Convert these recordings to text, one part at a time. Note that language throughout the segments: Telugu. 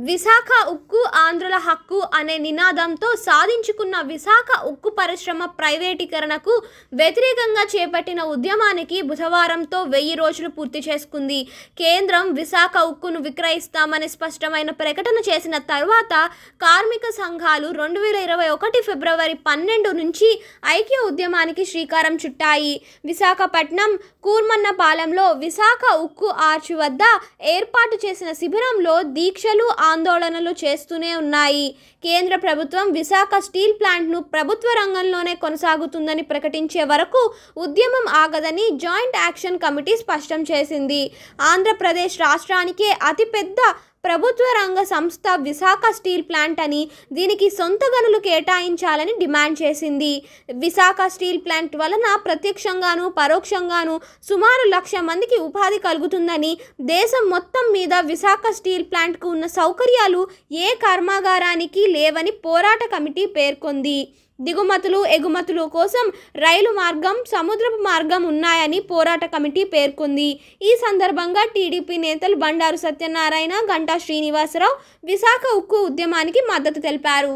విశాఖ ఉక్కు ఆంధ్రుల హక్కు అనే నినాదంతో సాధించుకున్న విశాఖ ఉక్కు పరిశ్రమ ప్రైవేటీకరణకు వ్యతిరేకంగా చేపట్టిన ఉద్యమానికి బుధవారంతో వెయ్యి రోజులు పూర్తి చేసుకుంది కేంద్రం విశాఖ ఉక్కును విక్రయిస్తామని స్పష్టమైన ప్రకటన చేసిన తర్వాత కార్మిక సంఘాలు రెండు వేల ఇరవై ఒకటి ఫిబ్రవరి పన్నెండు నుంచి ఐక్య ఉద్యమానికి శ్రీకారం చుట్టాయి విశాఖపట్నం కూర్మన్నపాలెంలో విశాఖ ఉక్కు ఆర్చ్ వద్ద ఏర్పాటు చేసిన శిబిరంలో దీక్షలు ఆందోళనలు చేస్తూనే ఉన్నాయి కేంద్ర ప్రభుత్వం విశాఖ స్టీల్ ప్లాంట్ను ప్రభుత్వ రంగంలోనే కొనసాగుతుందని ప్రకటించే వరకు ఉద్యమం ఆగదని జాయింట్ యాక్షన్ కమిటీ స్పష్టం చేసింది ఆంధ్రప్రదేశ్ రాష్ట్రానికే అతిపెద్ద ప్రభుత్వ రంగ సంస్థ విశాఖ స్టీల్ ప్లాంట్ అని దీనికి సొంత గనులు కేటాయించాలని డిమాండ్ చేసింది విశాఖ స్టీల్ ప్లాంట్ వలన ప్రత్యక్షంగాను పరోక్షంగాను సుమారు లక్ష మందికి ఉపాధి కలుగుతుందని దేశం మొత్తం మీద విశాఖ స్టీల్ ప్లాంట్కు ఉన్న సౌకర్యాలు ఏ కర్మాగారానికి లేవని పోరాట కమిటీ పేర్కొంది దిగుమతులు ఎగుమతులు కోసం రైలు మార్గం సముద్రపు మార్గం ఉన్నాయని పోరాట కమిటీ పేర్కొంది ఈ సందర్భంగా టీడీపీ నేతలు బండారు సత్యనారాయణ గంటా శ్రీనివాసరావు విశాఖ ఉక్కు ఉద్యమానికి మద్దతు తెలిపారు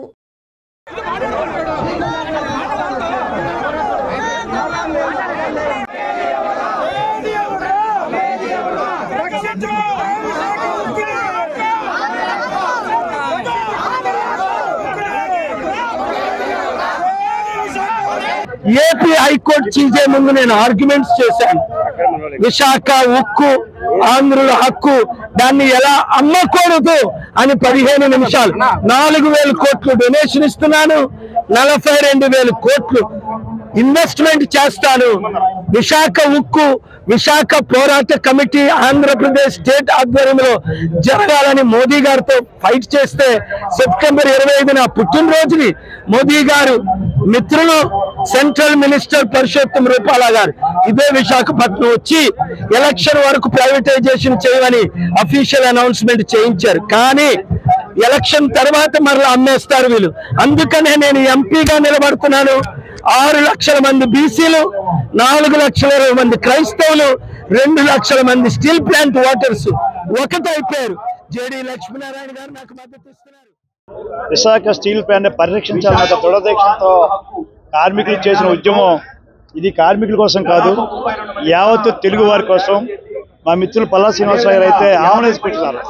ఏపీ హైకోర్టు చీజే ముందు నేను ఆర్గ్యుమెంట్స్ చేశాను విశాఖ ఉక్కు ఆంధ్రుల హక్కు దాన్ని ఎలా అమ్మకూడదు అని పదిహేను నిమిషాలు నాలుగు వేల కోట్లు డొనేషన్ ఇస్తున్నాను నలభై రెండు వేల కోట్లు ఇన్వెస్ట్మెంట్ చేస్తాను విశాఖ ఉక్కు విశాఖ పోరాట కమిటీ ఆంధ్రప్రదేశ్ స్టేట్ ఆధ్వర్యంలో జరగాలని మోదీ గారితో ఫైట్ చేస్తే సెప్టెంబర్ ఇరవై ఐదున పుట్టినరోజుని మోదీ గారు మిత్రులు సెంట్రల్ మినిస్టర్ పరుషోత్తం రూపాల గారు ఇదే విశాఖపట్నం వచ్చి ఎలక్షన్ వరకు ప్రైవేటైజేషన్ చేయమని అఫీషియల్ అనౌన్స్మెంట్ చేయించారు కానీ ఎలక్షన్ తర్వాత మరలా అమ్మేస్తారు వీళ్ళు అందుకనే నేను ఎంపీగా నిలబడుతున్నాను ఆరు లక్షల మంది బీసీలు నాలుగు లక్షల ఇరవై మంది క్రైస్తవులు రెండు లక్షల మంది స్టీల్ ప్లాంట్ ఓటర్స్ ఒకటైపోయారు జేడి లక్ష్మీనారాయణ గారు నాకు మద్దతు ఇస్తున్నారు విశాఖ స్టీల్ ప్లాంట్ పరిరక్షించాలన్న దృఢదీక్షంతో కార్మికులు చేసిన ఉద్యమం ఇది కార్మికుల కోసం కాదు యావత్తు తెలుగు వారి కోసం మా మిత్రులు పల్లా శ్రీనివాసరావు గారు అయితే ఆమనేసి పెట్టినారు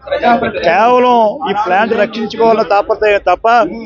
కేవలం ఈ ప్లాంట్ రక్షించుకోవాలన్న తాపత్రయం తప్ప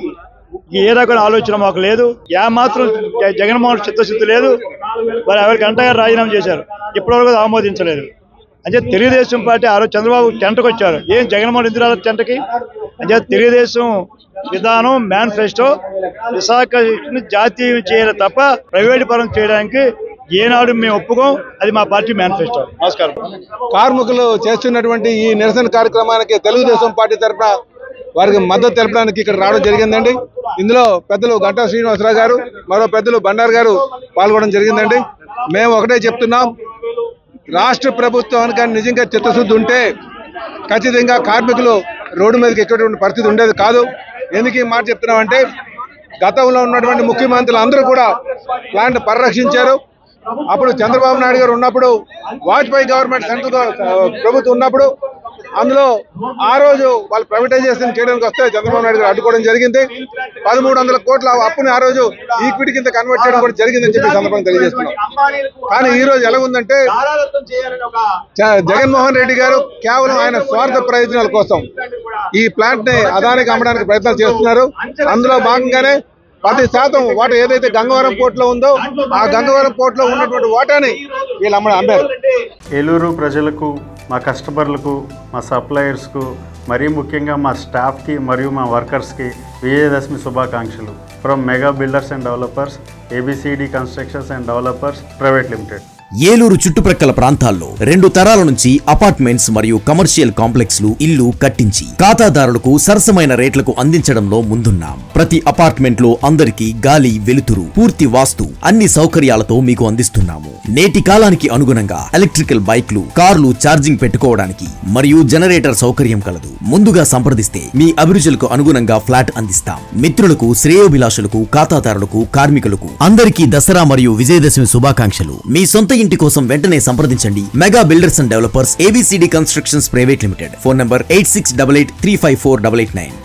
ఏ రకమైన ఆలోచన మాకు లేదు యా మాత్రం జ- జగన్మోహన్ చిత్తశుద్ధి లేదు మరి ఎవరికి అంటగా రాజీనామా చేశారు ఇప్పటివరకు అది ఆమోదించలేదు అంటే తెలుగుదేశం పార్టీ ఆ రోజు చంద్రబాబు టెంట్కి వచ్చారు ఏం జగన్మోహన్ ఎందుకు రాలేదు టెంట్కి అంటే తెలుగుదేశం విధానం మేనిఫెస్టో విశాఖ జాతీయం చేయాలి తప్ప ప్రైవేట్ పరం చేయడానికి ఏనాడు మేము ఒప్పుకోం అది మా పార్టీ మేనిఫెస్టో నమస్కారం కార్మికులు చేస్తున్నటువంటి ఈ నిరసన కార్యక్రమానికి తెలుగుదేశం పార్టీ తరఫున వారికి మద్దతు తెలపడానికి ఇక్కడ రావడం జరిగిందండి ఇందులో పెద్దలు గంటా శ్రీనివాసరావు గారు మరో పెద్దలు బండారు గారు పాల్గొనడం జరిగిందండి మేము ఒకటే చెప్తున్నాం రాష్ట్ర ప్రభుత్వానికి కానీ నిజంగా చిత్తశుద్ధి ఉంటే ఖచ్చితంగా కార్మికులు రోడ్డు మీదకి ఎక్కేటువంటి పరిస్థితి ఉండేది కాదు ఎందుకు ఈ మాట చెప్తున్నామంటే గతంలో ఉన్నటువంటి ముఖ్యమంత్రులు అందరూ కూడా ప్లాంట్ పరిరక్షించారు అప్పుడు చంద్రబాబు నాయుడు గారు ఉన్నప్పుడు వాజ్పేయి గవర్నమెంట్ సెంట్రల్ గవ- ప్రభుత్వం ఉన్నప్పుడు అందులో ఆ రోజు వాళ్ళు ప్రైవేటైజేషన్ చేయడానికి వస్తే చంద్రబాబు నాయుడు గారు అడ్డుకోవడం జరిగింది పదమూడు వందల కోట్ల అప్పుని ఆ రోజు ఈక్విటీ కింద కన్వర్ట్ చేయడం కూడా జరిగిందని చెప్పి ఈ సందర్భంగా తెలియజేస్తున్నాం కానీ ఈ రోజు ఎలా ఉందంటే జ- జగన్మోహన్ రెడ్డి గారు కేవలం ఆయన స్వార్థ ప్రయోజనాల కోసం ఈ ప్లాంట్ ని అదానికి అమ్మడానికి ప్రయత్నాలు చేస్తున్నారు అందులో భాగంగానే పది శాతం వాటా ఏదైతే గంగవరం పోర్టులో ఉందో ఆ గంగవరం పోర్టులో ఉన్నటువంటి వాటాని వీళ్ళు అమ్మ అమ్మారు ఏలూరు ప్రజలకు మా కస్టమర్లకు మా సప్లయర్స్కు మరీ ముఖ్యంగా మా స్టాఫ్కి మరియు మా వర్కర్స్కి విజయదశమి శుభాకాంక్షలు from mega builders and developers A B C D constructions and developers private limited Eluru చుట్టుప్రక్కల ప్రాంతాల్లో రెండు తరాల నుంచి అపార్ట్మెంట్స్ మరియు కమర్షియల్ కాంప్లెక్స్లు ఇల్లు కట్టించి ఖాతాదారులకు సరసమైన రేట్లకు అందించడంలో ముందున్నాం ప్రతి అపార్ట్మెంట్ లో అందరికీ గాలి వెలుతురు పూర్తి వాస్తు అన్ని సౌకర్యాలతో మీకు అందిస్తున్నాము నేటి కాలానికి అనుగుణంగా ఎలక్ట్రికల్ బైక్లు కార్లు ఛార్జింగ్ పెట్టుకోవడానికి మరియు జనరేటర్ సౌకర్యం కలదు ముందుగా సంప్రదిస్తే మీ అభిరుచులకు అనుగుణంగా ఫ్లాట్ అందిస్తాం మిత్రులకు శ్రేయోభిలాషులకు ఖాతాదారులకు కార్మికులకు అందరికీ దసరా మరియు విజయదశమి శుభాకాంక్షలు మీ సొంత ఇంటి కోసం వెంటనే సంప్రదించండి mega builders and developers A B C D constructions private limited phone number eight six double eight three five four double eight nine